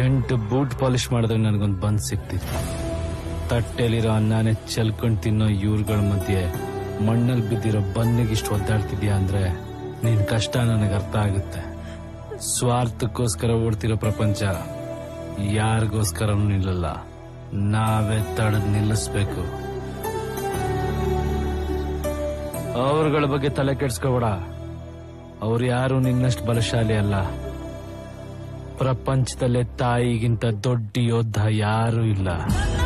ಎಂಟು boot polish ಮಾಡಿದ್ರೆ ನನಗೊಂದು ಬಂದ್ ಸಿಕ್ತಿತ್ತು ತಟ್ಟೆಲಿರೋ ಅನ್ನನೇ ಚೆಲ್ಕೊಂಡ್ ತಿನ್ನೋ ಇವ್ರುಗಳ ಮಧ್ಯೆ ಮಣ್ಣಲ್ಲಿ ಬಿದ್ದಿರೋ ಬನ್ನಿಗೆ ಇಷ್ಟು ಒದ್ದಾಡ್ತಿದ್ಯಾ ಅಂದ್ರೆ ನಿನ್ ಕಷ್ಟ ನನಗೆ ಅರ್ಥ ಆಗುತ್ತೆ ಸ್ವಾರ್ಥಕ್ಕೋಸ್ಕರ ಓಡ್ತಿರೋ ಪ್ರಪಂಚ ಯಾರಿಗೋಸ್ಕರನೂ ನಿಲ್ಲಲ್ಲ ನಾವೇ ತಡೆದ್ ನಿಲ್ಲಿಸ್ಬೇಕು ಅವ್ರಗಳ ಬಗ್ಗೆ ತಲೆ ಕೆಡ್ಸ್ಕೋಬೇಡ ಅವ್ರು ಯಾರು ನಿನ್ನಷ್ಟು ಬಲಶಾಲಿ ಅಲ್ಲ ಪ್ರಪಂಚದಲ್ಲೇ ತಾಯಿಗಿಂತ ದೊಡ್ಡ ಯೋಧ ಯಾರೂ ಇಲ್ಲ